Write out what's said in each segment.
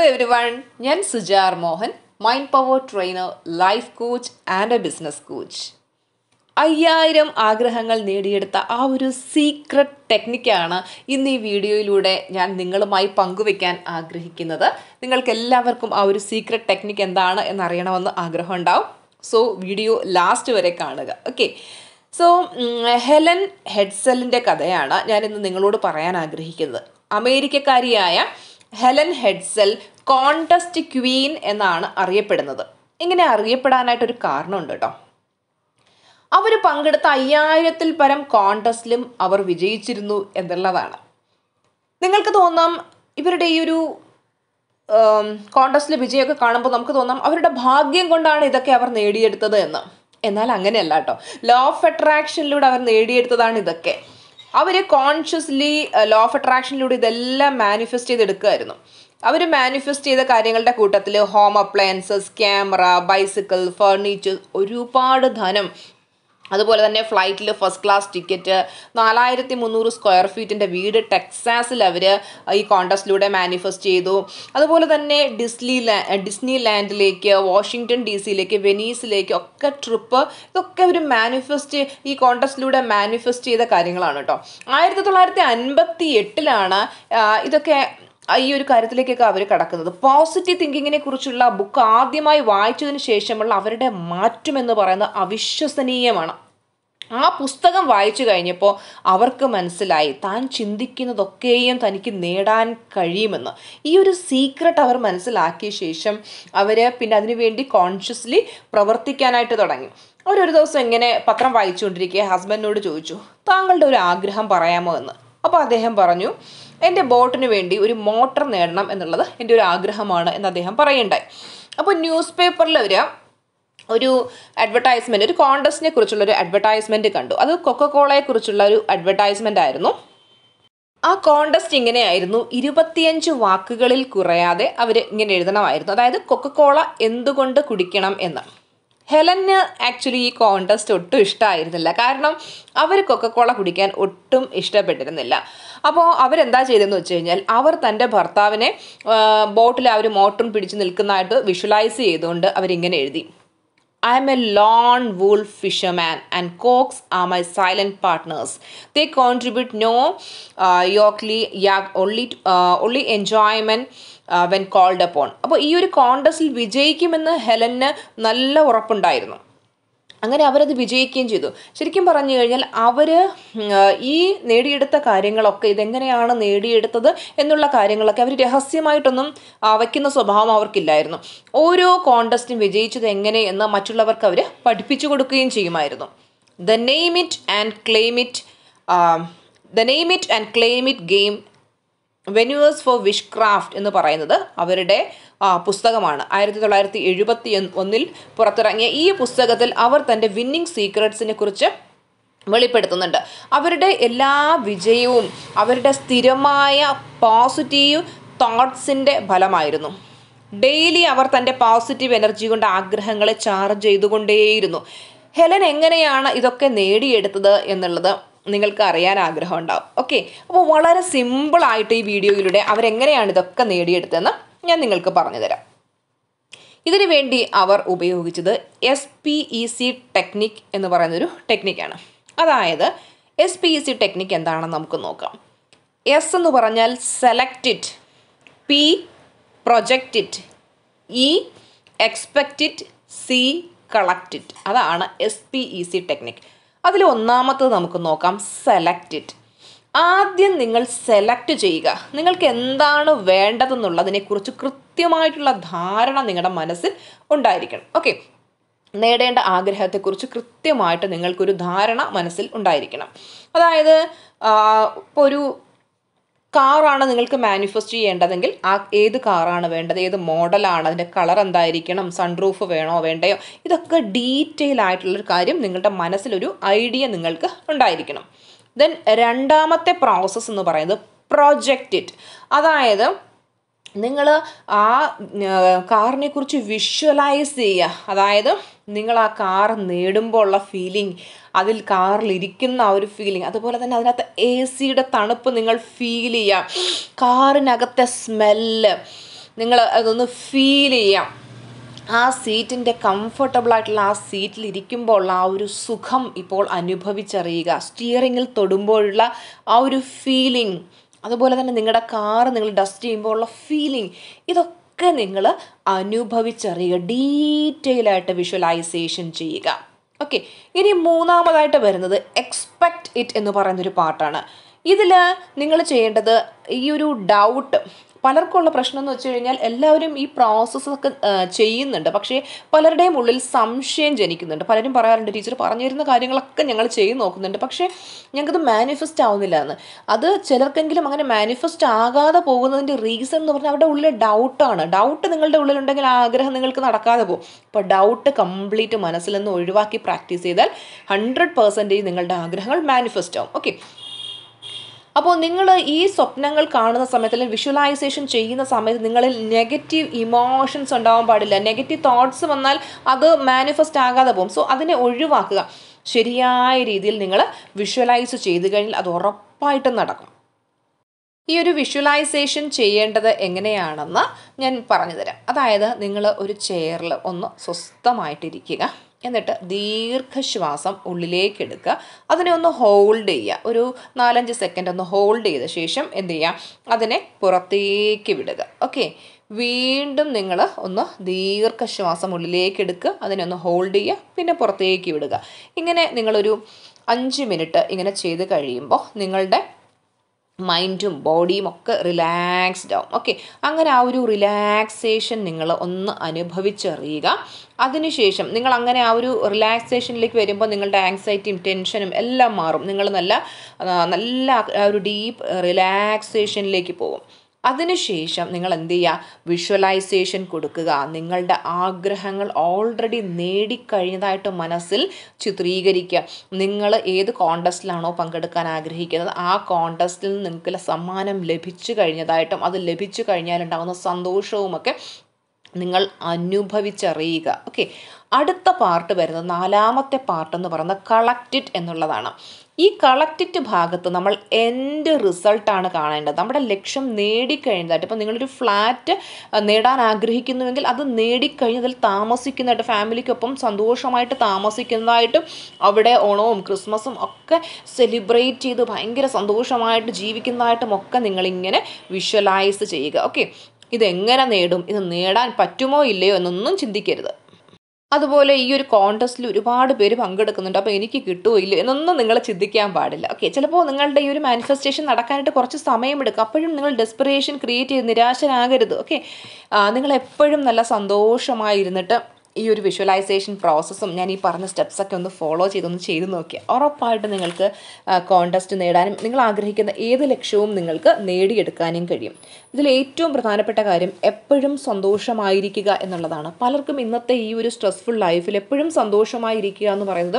Every everyone ഞാൻ Sujar Mohan mind power trainer life coach and a business coach അയ്യായിരം ആഗ്രഹങ്ങൾ നേടിയെടുത്ത ആ ഒരു സീക്രട്ട് ടെക്നിക്കാണ് ഇന്ന് ഈ വീഡിയോയിലൂടെ ഞാൻ നിങ്ങളുമായി പങ്കുവെക്കാൻ ആഗ്രഹിക്കുന്നത് നിങ്ങൾക്ക് എല്ലാവർക്കും ആ ഒരു സീക്രട്ട് ടെക്നിക്ക് എന്താണ് എന്നറിയണമെന്ന് ആഗ്രഹം ഉണ്ടാവും സോ വീഡിയോ ലാസ്റ്റ് വരെ കാണുക ഓക്കെ സോ ഹെലൻ ഹെഡ്സലിൻ്റെ കഥയാണ് ഞാൻ ഇന്ന് നിങ്ങളോട് പറയാൻ ആഗ്രഹിക്കുന്നത് അമേരിക്കക്കാരിയായ ഹെലൻ ഹെഡ്സൽ കോണ്ടസ്റ്റ് ക്വീൻ എന്നാണ് അറിയപ്പെടുന്നത് ഇങ്ങനെ അറിയപ്പെടാനായിട്ടൊരു കാരണമുണ്ട് കേട്ടോ അവർ പങ്കെടുത്ത അയ്യായിരത്തിൽ പരം കോണ്ടസ്റ്റിലും അവർ വിജയിച്ചിരുന്നു എന്നുള്ളതാണ് നിങ്ങൾക്ക് തോന്നാം ഇവരുടെ ഈ ഒരു കോണ്ടസ്റ്റിലെ വിജയമൊക്കെ കാണുമ്പോൾ നമുക്ക് തോന്നാം അവരുടെ ഭാഗ്യം കൊണ്ടാണ് ഇതൊക്കെ അവർ നേടിയെടുത്തത് എന്ന് എന്നാൽ അങ്ങനെയല്ല കേട്ടോ ലോ ഓഫ് അട്രാക്ഷനിലൂടെ അവർ നേടിയെടുത്തതാണ് ഇതൊക്കെ അവർ കോൺഷ്യസ്ലി ലോ ഓഫ് അട്രാക്ഷനിലൂടെ ഇതെല്ലാം മാനിഫെസ്റ്റ് ചെയ്തെടുക്കുമായിരുന്നു അവർ മാനിഫെസ്റ്റ് ചെയ്ത കാര്യങ്ങളുടെ കൂട്ടത്തിൽ home appliances camera bicycle furniture ഒരുപാട് ധനം അതുപോലെ തന്നെ ഫ്ലൈറ്റിൽ ഫസ്റ്റ് ക്ലാസ് ടിക്കറ്റ് നാലായിരത്തി മുന്നൂറ് സ്ക്വയർ ഫീറ്റിൻ്റെ വീട് ടെക്സാസിൽ അവർ ഈ കോണ്ടസ്റ്റിലൂടെ മാനിഫെസ്റ്റ് ചെയ്തു അതുപോലെ തന്നെ ഡിസ്നി ലാ ഡിസ്നി ലാൻഡിലേക്ക് വാഷിങ്ടൺ ഡി സിയിലേക്ക് വെനീസിലേക്ക് ഒക്കെ ട്രിപ്പ് ഇതൊക്കെ അവർ മാനിഫെസ്റ്റ് ഈ കോണ്ടസ്റ്റിലൂടെ മാനിഫെസ്റ്റ് ചെയ്ത കാര്യങ്ങളാണ് കേട്ടോ ആയിരത്തി തൊള്ളായിരത്തി അൻപത്തി എട്ടിലാണ് ഇതൊക്കെ ഈ ഒരു കാര്യത്തിലേക്കൊക്കെ അവർ കടക്കുന്നത് പോസിറ്റീവ് തിങ്കിങ്ങിനെ കുറിച്ചുള്ള ബുക്ക് ആദ്യമായി വായിച്ചതിന് ശേഷമുള്ള അവരുടെ മാറ്റം എന്ന് പറയുന്നത് അവിശ്വസനീയമാണ് ആ പുസ്തകം വായിച്ചു കഴിഞ്ഞപ്പോൾ അവർക്ക് മനസ്സിലായി താൻ ചിന്തിക്കുന്നതൊക്കെയും തനിക്ക് നേടാൻ കഴിയുമെന്ന് ഈ ഒരു സീക്രട്ട് അവർ മനസ്സിലാക്കിയ ശേഷം അവർ പിന്നെ അതിനുവേണ്ടി കോൺഷ്യസ്ലി പ്രവർത്തിക്കാനായിട്ട് തുടങ്ങി അവരൊരു ദിവസം ഇങ്ങനെ പത്രം വായിച്ചുകൊണ്ടിരിക്കുക ഹസ്ബൻഡിനോട് ചോദിച്ചു താങ്കളുടെ ഒരു ആഗ്രഹം പറയാമോ എന്ന് അപ്പോൾ അദ്ദേഹം പറഞ്ഞു എൻ്റെ ബോട്ടിന് വേണ്ടി ഒരു മോട്ടർ നേടണം എന്നുള്ളത് എൻ്റെ ഒരു ആഗ്രഹമാണ് എന്ന് അദ്ദേഹം പറയുണ്ടായി അപ്പോൾ ന്യൂസ് പേപ്പറിൽ അവർ ഒരു അഡ്വർടൈസ്മെൻറ്റ് ഒരു കോണ്ടസ്റ്റിനെ കുറിച്ചുള്ള ഒരു അഡ്വർടൈസ്മെൻറ്റ് കണ്ടു അത് കൊക്കക്കോളയെ കുറിച്ചുള്ള ഒരു അഡ്വർടൈസ്മെൻ്റ് ആയിരുന്നു ആ കോണ്ടസ്റ്റ് ഇങ്ങനെയായിരുന്നു ഇരുപത്തിയഞ്ച് വാക്കുകളിൽ കുറയാതെ അവർ ഇങ്ങനെ എഴുതണമായിരുന്നു അതായത് കൊക്കക്കോള എന്തുകൊണ്ട് കുടിക്കണം എന്ന് ഹെലന് ആക്ച്വലി ഈ കോണ്ടസ്റ്റ് ഒട്ടും ഇഷ്ടമായിരുന്നില്ല കാരണം അവർ കൊക്കക്കോള കുടിക്കാൻ ഒട്ടും ഇഷ്ടപ്പെട്ടിരുന്നില്ല അപ്പോൾ അവരെന്താ ചെയ്തതെന്ന് വെച്ച് കഴിഞ്ഞാൽ അവർ തൻ്റെ ഭർത്താവിനെ ബോട്ടിൽ അവർ മോട്ടറും പിടിച്ച് നിൽക്കുന്നതായിട്ട് വിഷ്വലൈസ് ചെയ്തുകൊണ്ട് അവരിങ്ങനെ എഴുതി I am a lone wolf fisherman and cocks are my silent partners. They contribute no uh, yorkly yak only uh, only enjoyment uh, when called upon. അപ്പോൾ ഈ ഒരു കോണ്ടസ്റ്റിൽ വിജയിക്കുമെന്ന് ഹെലന് നല്ല ഉറപ്പുണ്ടായിരുന്നു അങ്ങനെ അവരത് വിജയിക്കുകയും ചെയ്തു ശരിക്കും പറഞ്ഞു കഴിഞ്ഞാൽ അവർ ഈ നേടിയെടുത്ത കാര്യങ്ങളൊക്കെ ഇതെങ്ങനെയാണ് നേടിയെടുത്തത് എന്നുള്ള കാര്യങ്ങളൊക്കെ അവർ രഹസ്യമായിട്ടൊന്നും വയ്ക്കുന്ന സ്വഭാവം അവർക്കില്ലായിരുന്നു ഓരോ കോണ്ടസ്റ്റും വിജയിച്ചത് എങ്ങനെ എന്ന് മറ്റുള്ളവർക്ക് അവർ പഠിപ്പിച്ചു കൊടുക്കുകയും ചെയ്യുമായിരുന്നു the name it and claim it the name it and claim it game winners for wishcraft എന്ന് പറയുന്നത് അവരുടെ പുസ്തകമാണ് ആയിരത്തി തൊള്ളായിരത്തി എഴുപത്തി ഒന്നിൽ പുറത്തിറങ്ങിയ ഈ പുസ്തകത്തിൽ അവർ തൻ്റെ വിന്നിങ് സീക്രട്സിനെ കുറിച്ച് വെളിപ്പെടുത്തുന്നുണ്ട് അവരുടെ എല്ലാ വിജയവും അവരുടെ സ്ഥിരമായ പോസിറ്റീവ് തോട്ട്സിൻ്റെ ഫലമായിരുന്നു ഡെയിലി അവർ തൻ്റെ പോസിറ്റീവ് എനർജി കൊണ്ട് ആഗ്രഹങ്ങളെ ചാർജ് ചെയ്തുകൊണ്ടേയിരുന്നു ഹെലൻ എങ്ങനെയാണ് ഇതൊക്കെ നേടിയെടുത്തത് എന്നുള്ളത് നിങ്ങൾക്ക് അറിയാൻ ആഗ്രഹം ഉണ്ടാവും ഓക്കെ അപ്പോൾ വളരെ സിമ്പിളായിട്ട് ഈ വീഡിയോയിലൂടെ അവരെങ്ങനെയാണ് ഇതൊക്കെ നേടിയെടുത്തതെന്ന് ഞാൻ നിങ്ങൾക്ക് പറഞ്ഞു തരാം ഇതിനു വേണ്ടി അവർ ഉപയോഗിച്ചത് S P E C technique എന്ന് പറയുന്നൊരു ടെക്നിക്കാണ് അതായത് S P E C technique എന്താണെന്ന് നമുക്ക് നോക്കാം എസ് എന്ന് പറഞ്ഞാൽ select it P project it E expect it C collect it അതാണ് S P E C technique അതിൽ ഒന്നാമത്തത് നമുക്ക് നോക്കാം സെലക്ട് ഇറ്റ് ആദ്യം നിങ്ങൾ സെലക്ട് ചെയ്യുക നിങ്ങൾക്ക് എന്താണ് വേണ്ടതെന്നുള്ളതിനെക്കുറിച്ച് കൃത്യമായിട്ടുള്ള ധാരണ നിങ്ങളുടെ മനസ്സിൽ ഉണ്ടായിരിക്കണം ഓക്കെ നേടേണ്ട ആഗ്രഹത്തെക്കുറിച്ച് കൃത്യമായിട്ട് നിങ്ങൾക്കൊരു ധാരണ മനസ്സിൽ ഉണ്ടായിരിക്കണം അതായത് ഇപ്പോൾ ഒരു കാറാണ് നിങ്ങൾക്ക് മാനിഫെസ്റ്റ് ചെയ്യേണ്ടതെങ്കിൽ ആ ഏത് കാറാണ് വേണ്ടത് ഏത് മോഡലാണ് അതിൻ്റെ കളർ എന്തായിരിക്കണം സൺറൂഫ് വേണോ വേണ്ടയോ ഇതൊക്കെ ഡീറ്റെയിൽ ആയിട്ടുള്ളൊരു കാര്യം നിങ്ങളുടെ മനസ്സിലൊരു ഐഡിയ നിങ്ങൾക്ക് ഉണ്ടായിരിക്കണം ദെൻ രണ്ടാമത്തെ പ്രോസസ്സ് എന്ന് പറയുന്നത് പ്രൊജക്റ്റ് ഇറ്റ് അതായത് നിങ്ങൾ ആ കാറിനെ കുറിച്ച് വിഷ്വലൈസ് ചെയ്യുക അതായത് നിങ്ങൾ ആ കാർ നേടുമ്പോൾ ഉള്ള ഫീലിംഗ് അതിൽ കാറിൽ ഇരിക്കുന്ന ആ ഒരു ഫീലിംഗ് അതുപോലെ തന്നെ അതിനകത്ത് എ സിയുടെ തണുപ്പ് നിങ്ങൾ ഫീൽ ചെയ്യുക കാറിനകത്തെ സ്മെല്ല് നിങ്ങൾ അതൊന്ന് ഫീൽ ചെയ്യാം ആ സീറ്റിൻ്റെ കംഫർട്ടബിൾ ആയിട്ടുള്ള ആ സീറ്റിൽ ഇരിക്കുമ്പോൾ ഉള്ള ആ ഒരു സുഖം ഇപ്പോൾ അനുഭവിച്ചറിയുക സ്റ്റിയറിങ്ങിൽ തൊടുമ്പോഴുള്ള ആ ഒരു ഫീലിംഗ് അതുപോലെ തന്നെ നിങ്ങളുടെ കാറ് നിങ്ങൾ ഡസ്റ്റ് ചെയ്യുമ്പോൾ ഉള്ള ഫീലിംഗ് ഇതൊക്കെ നിങ്ങൾ അനുഭവിച്ചറിയുക ഡീറ്റെയിൽ ആയിട്ട് വിഷ്വലൈസേഷൻ ചെയ്യുക ഓക്കെ ഇനി മൂന്നാമതായിട്ട് വരുന്നത് എക്സ്പെക്റ്റ് ഇറ്റ് എന്ന് പറയുന്നൊരു പാട്ടാണ് ഇതിൽ നിങ്ങൾ ചെയ്യേണ്ടത് ഈ ഒരു ഡൗട്ട് പലർക്കുള്ള പ്രശ്നം എന്ന് വെച്ച് കഴിഞ്ഞാൽ എല്ലാവരും ഈ പ്രോസസ്സൊക്കെ ചെയ്യുന്നുണ്ട് പക്ഷേ പലരുടെയും ഉള്ളിൽ സംശയം ജനിക്കുന്നുണ്ട് പലരും പറയാറുണ്ട് ടീച്ചർ പറഞ്ഞിരുന്ന കാര്യങ്ങളൊക്കെ ഞങ്ങൾ ചെയ്ത് നോക്കുന്നുണ്ട് പക്ഷേ ഞങ്ങൾക്കത് മാനിഫെസ്റ്റ് ആവുന്നില്ല എന്ന് അത് ചിലർക്കെങ്കിലും അങ്ങനെ മാനിഫെസ്റ്റ് ആകാതെ പോകുന്നതിൻ്റെ റീസൺ എന്ന് പറഞ്ഞാൽ അവരുടെ ഉള്ളിൽ ഡൗട്ടാണ് ഡൗട്ട് നിങ്ങളുടെ ഉള്ളിലുണ്ടെങ്കിൽ ആ ആഗ്രഹം നിങ്ങൾക്ക് നടക്കാതെ പോകും അപ്പോൾ ഡൗട്ട് കംപ്ലീറ്റ് മനസ്സിൽ നിന്ന് ഒഴിവാക്കി പ്രാക്ടീസ് ചെയ്താൽ ഹൺഡ്രഡ് പെർസെൻറ്റേജ് നിങ്ങളുടെ ആഗ്രഹങ്ങൾ മാനിഫെസ്റ്റ് ആവും ഓക്കെ അപ്പോൾ നിങ്ങൾ ഈ സ്വപ്നങ്ങൾ കാണുന്ന സമയത്ത് അല്ലെങ്കിൽ വിഷ്വലൈസേഷൻ ചെയ്യുന്ന സമയത്ത് നിങ്ങളിൽ നെഗറ്റീവ് ഇമോഷൻസ് ഉണ്ടാവാൻ പാടില്ല നെഗറ്റീവ് തോട്ട്സ് വന്നാൽ അത് മാനിഫെസ്റ്റ് ആകാതെ പോകും സോ അതിനെ ഒഴിവാക്കുക ശരിയായ രീതിയിൽ നിങ്ങൾ വിഷ്വലൈസ് ചെയ്ത് കഴിഞ്ഞാൽ അത് ഉറപ്പായിട്ടും നടക്കും ഈ ഒരു വിഷ്വലൈസേഷൻ ചെയ്യേണ്ടത് എങ്ങനെയാണെന്ന് ഞാൻ പറഞ്ഞു തരാം അതായത് നിങ്ങൾ ഒരു ചെയറിൽ ഒന്ന് സ്വസ്ഥമായിട്ടിരിക്കുക എന്നിട്ട് ദീർഘശ്വാസം ഉള്ളിലേക്ക് എടുക്കുക അതിനെ ഒന്ന് ഹോൾഡ് ചെയ്യുക ഒരു നാലഞ്ച് സെക്കൻഡ് ഒന്ന് ഹോൾഡ് ചെയ്ത ശേഷം എന്ത് ചെയ്യുക അതിനെ പുറത്തേക്ക് വിടുക ഓക്കെ വീണ്ടും നിങ്ങൾ ഒന്ന് ദീർഘശ്വാസം ഉള്ളിലേക്ക് എടുക്കുക അതിനെ ഒന്ന് ഹോൾഡ് ചെയ്യുക പിന്നെ പുറത്തേക്ക് വിടുക ഇങ്ങനെ നിങ്ങളൊരു അഞ്ച് മിനിറ്റ് ഇങ്ങനെ ചെയ്ത് കഴിയുമ്പോൾ നിങ്ങളുടെ മൈൻഡും ബോഡിയും ഒക്കെ റിലാക്സ്ഡ് ആവും ഓക്കെ അങ്ങനെ ആ ഒരു റിലാക്സേഷൻ നിങ്ങൾ ഒന്ന് അനുഭവിച്ചറിയുക അതിനുശേഷം നിങ്ങൾ അങ്ങനെ ആ ഒരു റിലാക്സേഷനിലേക്ക് വരുമ്പോൾ നിങ്ങളുടെ ആങ്സൈറ്റിയും ടെൻഷനും എല്ലാം മാറും നിങ്ങൾ നല്ല നല്ല ആ ഒരു ഡീപ്പ് റിലാക്സേഷനിലേക്ക് പോകും അതിനുശേഷം നിങ്ങൾ എന്ത് ചെയ്യുക വിഷ്വലൈസേഷൻ കൊടുക്കുക നിങ്ങളുടെ ആഗ്രഹങ്ങൾ ഓൾറെഡി നേടിക്കഴിഞ്ഞതായിട്ട് മനസ്സിൽ ചിത്രീകരിക്കുക നിങ്ങൾ ഏത് കോണ്ടസ്റ്റിലാണോ പങ്കെടുക്കാൻ ആഗ്രഹിക്കുന്നത് ആ കോണ്ടസ്റ്റിൽ നിങ്ങൾക്ക് സമ്മാനം ലഭിച്ചു കഴിഞ്ഞതായിട്ടും അത് ലഭിച്ചു കഴിഞ്ഞാലുണ്ടാകുന്ന സന്തോഷവുമൊക്കെ നിങ്ങൾ അനുഭവിച്ചറിയുക ഓക്കെ അടുത്ത പാർട്ട് വരുന്നത് നാലാമത്തെ പാർട്ട് എന്ന് പറയുന്നത് കളക്റ്റിറ്റ് എന്നുള്ളതാണ് ഈ കളക്റ്റിറ്റ് ഭാഗത്ത് നമ്മൾ എൻ്റെ റിസൾട്ടാണ് കാണേണ്ടത് നമ്മുടെ ലക്ഷ്യം നേടിക്കഴിഞ്ഞതായിട്ട് ഇപ്പം നിങ്ങളൊരു ഫ്ലാറ്റ് നേടാൻ ആഗ്രഹിക്കുന്നുവെങ്കിൽ അത് നേടിക്കഴിഞ്ഞതിൽ താമസിക്കുന്നതായിട്ട് ഫാമിലിക്കൊപ്പം സന്തോഷമായിട്ട് താമസിക്കുന്നതായിട്ടും അവിടെ ഓണവും ക്രിസ്മസും ഒക്കെ സെലിബ്രേറ്റ് ചെയ്ത് ഭയങ്കര സന്തോഷമായിട്ട് ജീവിക്കുന്നതായിട്ടും ഒക്കെ നിങ്ങളിങ്ങനെ വിഷ്വലൈസ് ചെയ്യുക ഓക്കെ ഇതെങ്ങനെ നേടും ഇത് നേടാൻ പറ്റുമോ ഇല്ലയോ എന്നൊന്നും ചിന്തിക്കരുത് അതുപോലെ ഈ ഒരു കോൺടെസ്റ്റിൽ ഒരുപാട് പേര് പങ്കെടുക്കുന്നുണ്ട് അപ്പോൾ എനിക്ക് കിട്ടുമോ ഇല്ല എന്നൊന്നും നിങ്ങൾ ചിന്തിക്കാൻ പാടില്ല ഓക്കെ ചിലപ്പോൾ നിങ്ങളുടെ ഈ ഒരു മാനിഫെസ്റ്റേഷൻ നടക്കാനായിട്ട് കുറച്ച് സമയമെടുക്കും അപ്പോഴും നിങ്ങൾ ഡെസ്പിറേഷൻ ക്രിയേറ്റ് ചെയ്ത് നിരാശനാകരുത് ഓക്കെ നിങ്ങൾ എപ്പോഴും നല്ല സന്തോഷമായിരുന്നിട്ട് ഈ ഒരു വിഷ്വലൈസേഷൻ പ്രോസസ്സും ഞാൻ ഈ പറഞ്ഞ സ്റ്റെപ്സൊക്കെ ഒന്ന് ഫോളോ ചെയ്തൊന്ന് ചെയ്ത് നോക്കിയാൽ ഉറപ്പായിട്ട് നിങ്ങൾക്ക് കോൺടെസ്റ്റ് നേടാനും നിങ്ങൾ ആഗ്രഹിക്കുന്ന ഏത് ലക്ഷ്യവും നിങ്ങൾക്ക് നേടിയെടുക്കാനും കഴിയും ഇതിൽ ഏറ്റവും പ്രധാനപ്പെട്ട കാര്യം എപ്പോഴും സന്തോഷമായിരിക്കുക എന്നുള്ളതാണ് പലർക്കും ഇന്നത്തെ ഈ ഒരു സ്ട്രെസ്ഫുൾ ലൈഫിൽ എപ്പോഴും സന്തോഷമായിരിക്കുക എന്ന് പറയുന്നത്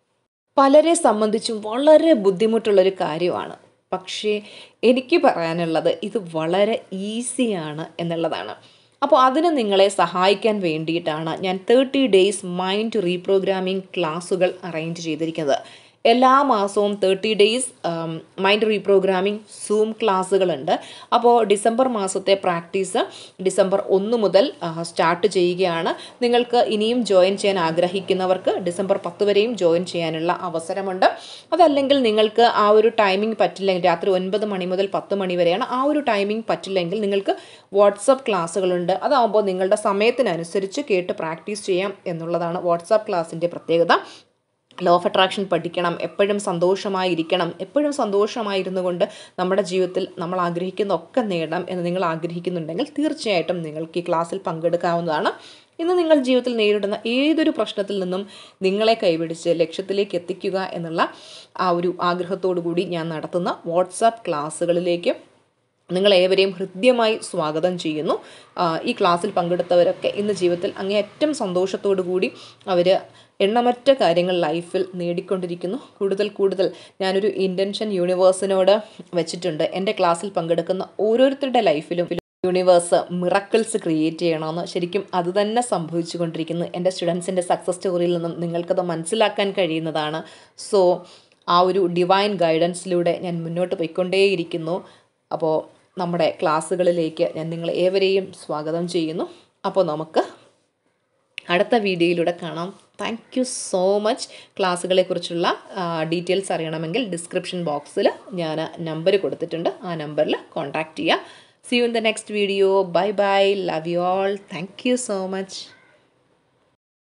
പലരെ സംബന്ധിച്ചും വളരെ ബുദ്ധിമുട്ടുള്ളൊരു കാര്യമാണ് പക്ഷേ എനിക്ക് പറയാനുള്ളത് ഇത് വളരെ ഈസിയാണ് എന്നുള്ളതാണ് അപ്പോൾ അതിന് നിങ്ങളെ സഹായിക്കാൻ വേണ്ടിയിട്ടാണ് ഞാൻ തേർട്ടി ഡേയ്സ് മൈൻഡ് റീപ്രോഗ്രാമിംഗ് ക്ലാസ്സുകൾ അറേഞ്ച് ചെയ്തിരിക്കുന്നത് എല്ലാ മാസവും thirty days mind reprogramming Zoom ക്ലാസ്സുകളുണ്ട് അപ്പോൾ ഡിസംബർ മാസത്തെ പ്രാക്ടീസ് ഡിസംബർ ഒന്ന് മുതൽ സ്റ്റാർട്ട് ചെയ്യുകയാണ് നിങ്ങൾക്ക് ഇനിയും ജോയിൻ ചെയ്യാൻ ആഗ്രഹിക്കുന്നവർക്ക് ഡിസംബർ പത്ത് വരെയും ജോയിൻ ചെയ്യാനുള്ള അവസരമുണ്ട് അതല്ലെങ്കിൽ നിങ്ങൾക്ക് ആ ഒരു ടൈമിംഗ് പറ്റില്ലെങ്കിൽ രാത്രി ഒൻപത് മണി മുതൽ പത്ത് മണി വരെയാണ് ആ ഒരു ടൈമിംഗ് പറ്റില്ലെങ്കിൽ നിങ്ങൾക്ക് വാട്സപ്പ് ക്ലാസ്സുകളുണ്ട് അതാകുമ്പോൾ നിങ്ങളുടെ സമയത്തിനനുസരിച്ച് കേട്ട് പ്രാക്ടീസ് ചെയ്യാം എന്നുള്ളതാണ് വാട്സാപ്പ് ക്ലാസ്സിൻ്റെ പ്രത്യേകത ലോ ഓഫ് അട്രാക്ഷൻ പഠിക്കണം എപ്പോഴും സന്തോഷമായിരിക്കണം എപ്പോഴും സന്തോഷമായിരുന്നു കൊണ്ട് നമ്മുടെ ജീവിതത്തിൽ നമ്മൾ ആഗ്രഹിക്കുന്ന ഒക്കെ നേടാം എന്ന് നിങ്ങൾ ആഗ്രഹിക്കുന്നുണ്ടെങ്കിൽ തീർച്ചയായിട്ടും നിങ്ങൾക്ക് ഈ ക്ലാസ്സിൽ പങ്കെടുക്കാവുന്നതാണ് ഇന്ന് നിങ്ങൾ ജീവിതത്തിൽ നേരിടുന്ന ഏതൊരു പ്രശ്നത്തിൽ നിന്നും നിങ്ങളെ കൈപിടിച്ച് ലക്ഷ്യത്തിലേക്ക് എത്തിക്കുക എന്നുള്ള ആ ഒരു ആഗ്രഹത്തോടു കൂടി ഞാൻ നടത്തുന്ന വാട്സാപ്പ് ക്ലാസ്സുകളിലേക്ക് നിങ്ങളേവരെയും ഹൃദ്യമായി സ്വാഗതം ചെയ്യുന്നു ഈ ക്ലാസ്സിൽ പങ്കെടുത്തവരൊക്കെ ഇന്ന് ജീവിതത്തിൽ അങ്ങേയറ്റം സന്തോഷത്തോടു കൂടി അവർ എണ്ണമറ്റ കാര്യങ്ങൾ ലൈഫിൽ നേടിക്കൊണ്ടിരിക്കുന്നു കൂടുതൽ കൂടുതൽ ഞാനൊരു ഇൻറ്റൻഷൻ യൂണിവേഴ്സിനോട് വെച്ചിട്ടുണ്ട് എൻ്റെ ക്ലാസ്സിൽ പങ്കെടുക്കുന്ന ഓരോരുത്തരുടെ ലൈഫിലും യൂണിവേഴ്സ് മിറക്കിൾസ് ക്രിയേറ്റ് ചെയ്യണമെന്ന് ശരിക്കും അത് തന്നെ സംഭവിച്ചു കൊണ്ടിരിക്കുന്നു എൻ്റെ സ്റ്റുഡൻസിൻ്റെ സക്സസ് സ്റ്റോറിയിൽ നിന്നും നിങ്ങൾക്കത് മനസ്സിലാക്കാൻ കഴിയുന്നതാണ് സോ ആ ഒരു ഡിവൈൻ ഗൈഡൻസിലൂടെ ഞാൻ മുന്നോട്ട് പോയിക്കൊണ്ടേയിരിക്കുന്നു അപ്പോൾ നമ്മുടെ ക്ലാസ്സുകളിലേക്ക് ഞാൻ നിങ്ങളെ ഏവരെയും സ്വാഗതം ചെയ്യുന്നു അപ്പോൾ നമുക്ക് അടുത്ത വീഡിയോയിലൂടെ കാണാം താങ്ക് യു സോ മച്ച് ക്ലാസ്സുകളെക്കുറിച്ചുള്ള ഡീറ്റെയിൽസ് അറിയണമെങ്കിൽ ഡിസ്ക്രിപ്ഷൻ ബോക്സിൽ ഞാൻ നമ്പർ കൊടുത്തിട്ടുണ്ട് ആ നമ്പറിൽ കോൺടാക്റ്റ് ചെയ്യുക see you in the next video bye bye love you all thank you so much